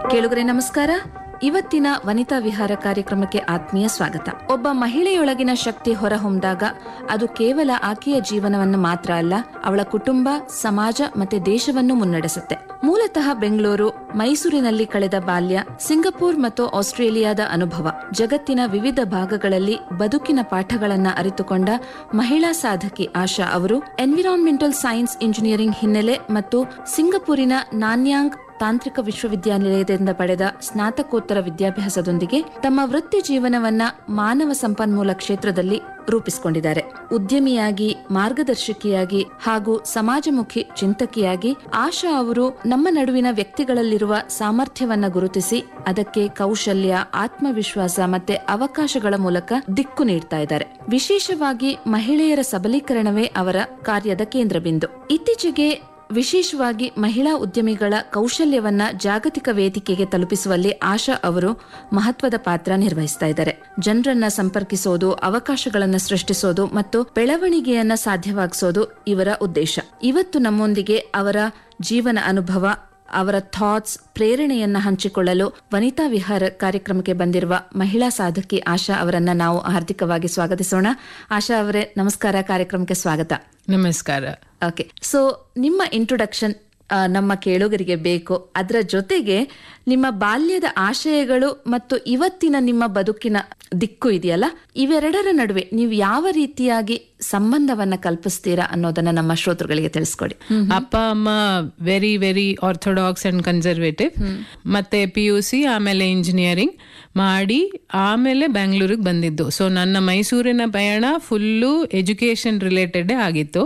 ಕೇಳುಗರೆ ನಮಸ್ಕಾರ ಇವತ್ತಿನ ವನಿತಾ ವಿಹಾರ ಕಾರ್ಯಕ್ರಮಕ್ಕೆ ಆತ್ಮೀಯ ಸ್ವಾಗತ ಒಬ್ಬ ಮಹಿಳೆಯೊಳಗಿನ ಶಕ್ತಿ ಹೊರಹೊಮ್ಮಿದಾಗ ಅದು ಕೇವಲ ಆಕೆಯ ಜೀವನವನ್ನು ಮಾತ್ರ ಅಲ್ಲ ಅವಳ ಕುಟುಂಬ ಸಮಾಜ ಮತ್ತೆ ದೇಶವನ್ನು ಮುನ್ನಡೆಸುತ್ತೆ ಮೂಲತಃ ಬೆಂಗಳೂರು ಮೈಸೂರಿನಲ್ಲಿ ಕಳೆದ ಬಾಲ್ಯ ಸಿಂಗಪೂರ್ ಮತ್ತು ಆಸ್ಟ್ರೇಲಿಯಾದ ಅನುಭವ ಜಗತ್ತಿನ ವಿವಿಧ ಭಾಗಗಳಲ್ಲಿ ಬದುಕಿನ ಪಾಠಗಳನ್ನ ಅರಿತುಕೊಂಡ ಮಹಿಳಾ ಸಾಧಕಿ ಆಶಾ ಅವರು ಎನ್ವಿರಾನ್ಮೆಂಟಲ್ ಸೈನ್ಸ್ ಇಂಜಿನಿಯರಿಂಗ್ ಹಿನ್ನೆಲೆ ಮತ್ತು ಸಿಂಗಪೂರಿನ ನಾನ್ಯಾಂಗ್ ತಾಂತ್ರಿಕ ವಿಶ್ವವಿದ್ಯಾನಿಲಯದಿಂದ ಪಡೆದ ಸ್ನಾತಕೋತ್ತರ ವಿದ್ಯಾಭ್ಯಾಸದೊಂದಿಗೆ ತಮ್ಮ ವೃತ್ತಿ ಜೀವನವನ್ನ ಮಾನವ ಸಂಪನ್ಮೂಲ ಕ್ಷೇತ್ರದಲ್ಲಿ ರೂಪಿಸಿಕೊಂಡಿದ್ದಾರೆ ಉದ್ಯಮಿಯಾಗಿ ಮಾರ್ಗದರ್ಶಕಿಯಾಗಿ ಹಾಗೂ ಸಮಾಜಮುಖಿ ಚಿಂತಕಿಯಾಗಿ ಆಶಾ ಅವರು ನಮ್ಮ ನಡುವಿನ ವ್ಯಕ್ತಿಗಳಲ್ಲಿರುವ ಸಾಮರ್ಥ್ಯವನ್ನ ಗುರುತಿಸಿ ಅದಕ್ಕೆ ಕೌಶಲ್ಯ ಆತ್ಮವಿಶ್ವಾಸ ಮತ್ತೆ ಅವಕಾಶಗಳ ಮೂಲಕ ದಿಕ್ಕು ನೀಡ್ತಾ ಇದ್ದಾರೆ ವಿಶೇಷವಾಗಿ ಮಹಿಳೆಯರ ಸಬಲೀಕರಣವೇ ಅವರ ಕಾರ್ಯದ ಕೇಂದ್ರ ಬಿಂದು ಇತ್ತೀಚೆಗೆ ವಿಶೇಷವಾಗಿ ಮಹಿಳಾ ಉದ್ಯಮಿಗಳ ಕೌಶಲ್ಯವನ್ನ ಜಾಗತಿಕ ವೇದಿಕೆಗೆ ತಲುಪಿಸುವಲ್ಲಿ ಆಶಾ ಅವರು ಮಹತ್ವದ ಪಾತ್ರ ನಿರ್ವಹಿಸ್ತಾ ಇದ್ದಾರೆ ಜನರನ್ನ ಸಂಪರ್ಕಿಸೋದು ಅವಕಾಶಗಳನ್ನ ಸೃಷ್ಟಿಸೋದು ಮತ್ತು ಬೆಳವಣಿಗೆಯನ್ನ ಸಾಧ್ಯವಾಗಿಸೋದು ಇವರ ಉದ್ದೇಶ ಇವತ್ತು ನಮ್ಮೊಂದಿಗೆ ಅವರ ಜೀವನ ಅನುಭವ ಅವರ ಥಾಟ್ಸ್ ಪ್ರೇರಣೆಯನ್ನ ಹಂಚಿಕೊಳ್ಳಲು ವನಿತಾ ವಿಹಾರ ಕಾರ್ಯಕ್ರಮಕ್ಕೆ ಬಂದಿರುವ ಮಹಿಳಾ ಸಾಧಕಿ ಆಶಾ ಅವರನ್ನ ನಾವು ಹಾರ್ದಿಕವಾಗಿ ಸ್ವಾಗತಿಸೋಣ ಆಶಾ ಅವರೇ ನಮಸ್ಕಾರ ಕಾರ್ಯಕ್ರಮಕ್ಕೆ ಸ್ವಾಗತ ನಮಸ್ಕಾರ ಓಕೆ ಸೊ ನಿಮ್ಮ ಇಂಟ್ರೊಡಕ್ಷನ್ ನಮ್ಮ ಕೇಳುಗರಿಗೆ ಬೇಕು ಅದರ ಜೊತೆಗೆ ನಿಮ್ಮ ಬಾಲ್ಯದ ಆಶಯಗಳು ಮತ್ತು ಇವತ್ತಿನ ನಿಮ್ಮ ಬದುಕಿನ ದಿಕ್ಕು ಇದೆಯಲ್ಲ ಇವೆರಡರ ನಡುವೆ ನೀವು ಯಾವ ರೀತಿಯಾಗಿ ಸಂಬಂಧವನ್ನ ಕಲ್ಪಿಸ್ತೀರಾ ಅನ್ನೋದನ್ನ ನಮ್ಮ ಶ್ರೋತೃಗಳಿಗೆ ತಿಳಿಸ್ಕೊಡಿ ಅಪ್ಪ ಅಮ್ಮ very very orthodox and conservative ಮತ್ತೆ ಪಿ ಯು ಸಿ ಆಮೇಲೆ ಇಂಜಿನಿಯರಿಂಗ್ ಮಾಡಿ ಆಮೇಲೆ ಬ್ಯಾಂಗ್ಳೂರಿಗೆ ಬಂದಿದ್ದು ಸೊ ನನ್ನ ಮೈಸೂರಿನ ಪಯಣ ಫುಲ್ಲು ಎಜುಕೇಶನ್ ರಿಲೇಟೆಡ್ ಆಗಿತ್ತು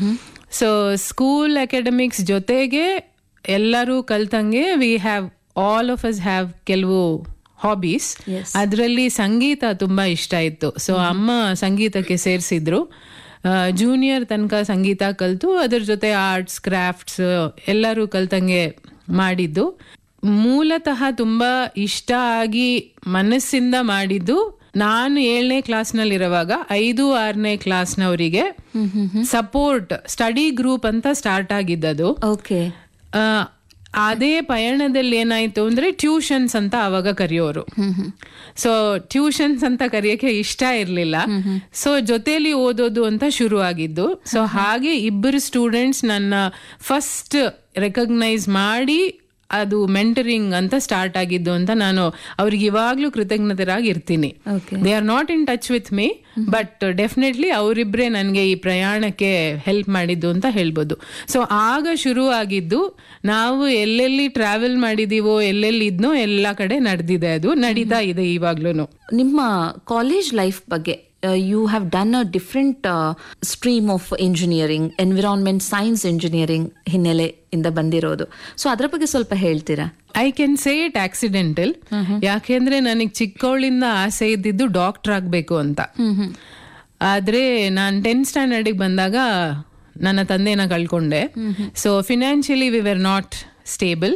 ಸೊ ಸ್ಕೂಲ್ ಅಕಾಡೆಮಿಕ್ಸ್ ಜೊತೆಗೆ ಎಲ್ಲರೂ ಕಲ್ತಂಗೆ we have all of us have ಕೆಲವು ಹಾಬೀಸ್ ಅದರಲ್ಲಿ ಸಂಗೀತ ತುಂಬಾ ಇಷ್ಟ ಇತ್ತು ಸೊ ಅಮ್ಮ ಸಂಗೀತಕ್ಕೆ ಸೇರಿಸಿದ್ರು ಜೂನಿಯರ್ ತನಕ ಸಂಗೀತ ಕಲ್ತು ಅದ್ರ ಜೊತೆ ಆರ್ಟ್ಸ್ ಕ್ರಾಫ್ಟ್ಸ್ ಎಲ್ಲರೂ ಕಲ್ತಂಗೆ ಮಾಡಿದ್ದು ಮೂಲತಃ ತುಂಬಾ ಇಷ್ಟ ಆಗಿ ಮನಸ್ಸಿಂದ ಮಾಡಿದ್ದು ನಾನು ಏಳನೇ ಕ್ಲಾಸ್ನಲ್ಲಿ ಇರುವಾಗ ಐದು ಆರನೇ ಕ್ಲಾಸ್ನವರಿಗೆ ಸಪೋರ್ಟ್ ಸ್ಟಡಿ ಗ್ರೂಪ್ ಅಂತ ಸ್ಟಾರ್ಟ್ ಆಗಿದ್ದದು ಓಕೆ ಆ, ಅದೇ ಪಯಣದಲ್ಲಿ ಏನಾಯ್ತು ಅಂದ್ರೆ ಟ್ಯೂಷನ್ಸ್ ಅಂತ ಅವಾಗ ಕರೆಯೋರು ಸೊ ಟ್ಯೂಷನ್ಸ್ ಅಂತ ಕರೆಯಕ್ಕೆ ಇಷ್ಟ ಇರ್ಲಿಲ್ಲ ಸೊ ಜೊತೆಲಿ ಓದೋದು ಅಂತ ಶುರು ಆಗಿದ್ದು ಸೊ ಹಾಗೆ ಇಬ್ಬರು ಸ್ಟೂಡೆಂಟ್ಸ್ ನನ್ನ ಫಸ್ಟ್ ರೆಕಗ್ನೈಸ್ ಮಾಡಿ ಅದು ಮೆಂಟರಿಂಗ್ ಅಂತ ಸ್ಟಾರ್ಟ್ ಆಗಿದ್ದು ಅಂತ ನಾನು ಅವ್ರಿಗೆ ಇವಾಗ್ಲೂ ಕೃತಜ್ಞತರಾಗಿ ಇರ್ತೀನಿ okay they are not in touch with me but definitely ಅವರಿಬ್ಬರೇ ನನಗೆ ಈ ಪ್ರಯಾಣಕ್ಕೆ ಹೆಲ್ಪ್ ಮಾಡಿದ್ದು ಅಂತ ಹೇಳ್ಬೋದು ಸೊ ಆಗ ಶುರು ಆಗಿದ್ದು ನಾವು ಎಲ್ಲೆಲ್ಲಿ ಟ್ರಾವೆಲ್ ಮಾಡಿದೀವೋ ಎಲ್ಲೆಲ್ಲಿ ಇದ್ನೋ ಎಲ್ಲ ಕಡೆ ನಡೆದಿದೆ ಅದು ನಡೀತಾ ಇದೆ ಇವಾಗ್ಲೂ ನಿಮ್ಮ ಕಾಲೇಜ್ ಲೈಫ್ ಬಗ್ಗೆ you have done a different stream of engineering environment science engineering ಹಿನ್ನೆಲೆಯಿಂದ ಬಂದಿರೋದು ಸೊ ಅದರ ಬಗ್ಗೆ ಸ್ವಲ್ಪ ಹೇಳ್ತೀರಾ I can say it accidental ಯಾಕೆಂದ್ರೆ ನನಗೆ ಚಿಕ್ಕವಳಿಂದ ಆಸೆ ಇದ್ದಿದ್ದು ಡಾಕ್ಟರ್ ಆಗಬೇಕು ಅಂತ ಆದ್ರೆ ನಾನು ಟೆಂತ್ ಸ್ಟ್ಯಾಂಡರ್ಡಿಗೆ ಬಂದಾಗ ನನ್ನ ತಂದೆನ ಕಳ್ಕೊಂಡೆ so financially we were not stable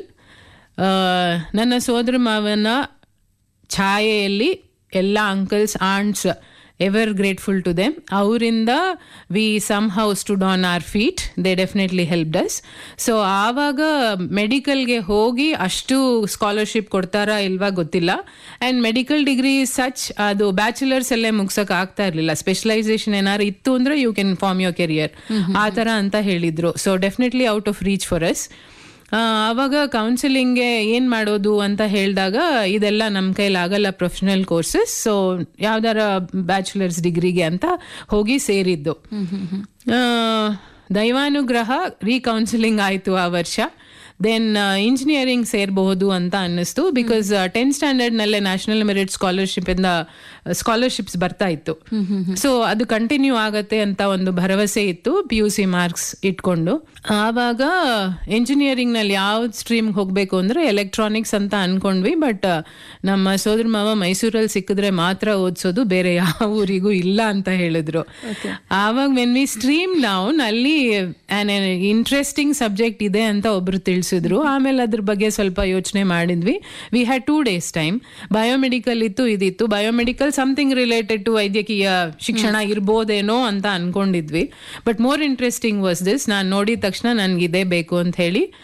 ನನ್ನ ಸೋದರ ಮಾವನ ಛಾಯೆಯಲ್ಲಿ ಎಲ್ಲ uncles aunts ever grateful to them ಅವರಿಂದ we somehow stood on our feet they definitely help does so ಆವಾಗ ಮೆಡಿಕಲ್ಗೆ ಹೋಗಿ ಅಷ್ಟು ಸ್ಕಾಲರ್ಶಿಪ್ ಕೊಡ್ತಾರಾ ಇಲ್ವಾ ಗೊತ್ತಿಲ್ಲ ಆ್ಯಂಡ್ ಮೆಡಿಕಲ್ ಡಿಗ್ರಿ ಸಚ್ ಅದು ಬ್ಯಾಚುಲರ್ಸ್ ಅಲ್ಲೇ ಮುಗ್ಸಕ್ ಆಗ್ತಾ ಇರಲಿಲ್ಲ ಸ್ಪೆಷಲೈಸೇಷನ್ ಏನಾದ್ರು ಇತ್ತು ಅಂದ್ರೆ you can form your career ಆ ಥರ ಅಂತ ಹೇಳಿದ್ರು so definitely out of reach for us ಆವಾಗ ಕೌನ್ಸಿಲಿಂಗ್ಗೆ ಏನು ಮಾಡೋದು ಅಂತ ಹೇಳಿದಾಗ ಇದೆಲ್ಲ ನಮ್ಮ ಕೈಲಿ ಆಗಲ್ಲ ಪ್ರೊಫೆಷನಲ್ ಕೋರ್ಸಸ್ ಸೊ ಯಾವ್ದಾರ ಬ್ಯಾಚುಲರ್ಸ್ ಡಿಗ್ರಿಗೆ ಅಂತ ಹೋಗಿ ಸೇರಿದ್ದು ಆ, ದೈವಾನುಗ್ರಹ ರೀಕೌನ್ಸಿಲಿಂಗ್ ಆಯಿತು ಆ ವರ್ಷ ದೆನ್ ಇಂಜಿನಿಯರಿಂಗ್ ಸೇರಬಹುದು ಅಂತ ಅನ್ನಿಸ್ತು ಬಿಕಾಸ್ ಟೆಂತ್ ಸ್ಟ್ಯಾಂಡರ್ಡ್ನಲ್ಲೇ ನ್ಯಾಷನಲ್ ಮೆರಿಟ್ ಸ್ಕಾಲರ್ಶಿಪ್ ಇಂದ ಸ್ಕಾಲರ್ಶಿಪ್ಸ್ ಬರ್ತಾ ಇತ್ತು ಸೊ ಅದು ಕಂಟಿನ್ಯೂ ಆಗತ್ತೆ ಅಂತ ಒಂದು ಭರವಸೆ ಇತ್ತು ಪಿ ಯು ಸಿ ಮಾರ್ಕ್ಸ್ ಇಟ್ಕೊಂಡು ಆವಾಗ ಇಂಜಿನಿಯರಿಂಗ್ ನಲ್ಲಿ ಯಾವ ಸ್ಟ್ರೀಮ್ ಹೋಗ್ಬೇಕು ಅಂದ್ರೆ ಎಲೆಕ್ಟ್ರಾನಿಕ್ಸ್ ಅಂತ ಅನ್ಕೊಂಡ್ವಿ ಬಟ್ ನಮ್ಮ ಸೋದರ ಮಾವ ಮೈಸೂರಲ್ಲಿ ಸಿಕ್ಕಿದ್ರೆ ಮಾತ್ರ ಓದಿಸೋದು ಬೇರೆ ಯಾವ ಊರಿಗೂ ಇಲ್ಲ ಅಂತ ಹೇಳಿದ್ರು ಆವಾಗ ವೆನ್ ವಿ ಸ್ಟ್ರೀಮ್ ಡೌನ್ ಅಲ್ಲಿ ಇಂಟ್ರೆಸ್ಟಿಂಗ್ ಸಬ್ಜೆಕ್ಟ್ ಇದೆ ಅಂತ ಒಬ್ರು ತಿಳಿಸಿದ್ರು ಆಮೇಲೆ ಅದ್ರ ಬಗ್ಗೆ ಸ್ವಲ್ಪ ಯೋಚನೆ ಮಾಡಿದ್ವಿ we had two days time biomedical ಇತ್ತು ಇದಿತ್ತು ಬಯೋಮೆಡಿಕಲ್ ಸಮಥಿಂಗ್ ರಿಲೇಟೆಡ್ ಟು ವೈದ್ಯಕೀಯ ಶಿಕ್ಷಣ ಇರ್ಬೋದೇನೋ ಅಂತ ಅನ್ಕೊಂಡಿದ್ವಿ but more interesting was this ನಾನು ನೋಡಿದ ತಕ್ಷಣ ನನ್ಗೆ ಇದೇ ಬೇಕು ಅಂತ ಹೇಳಿ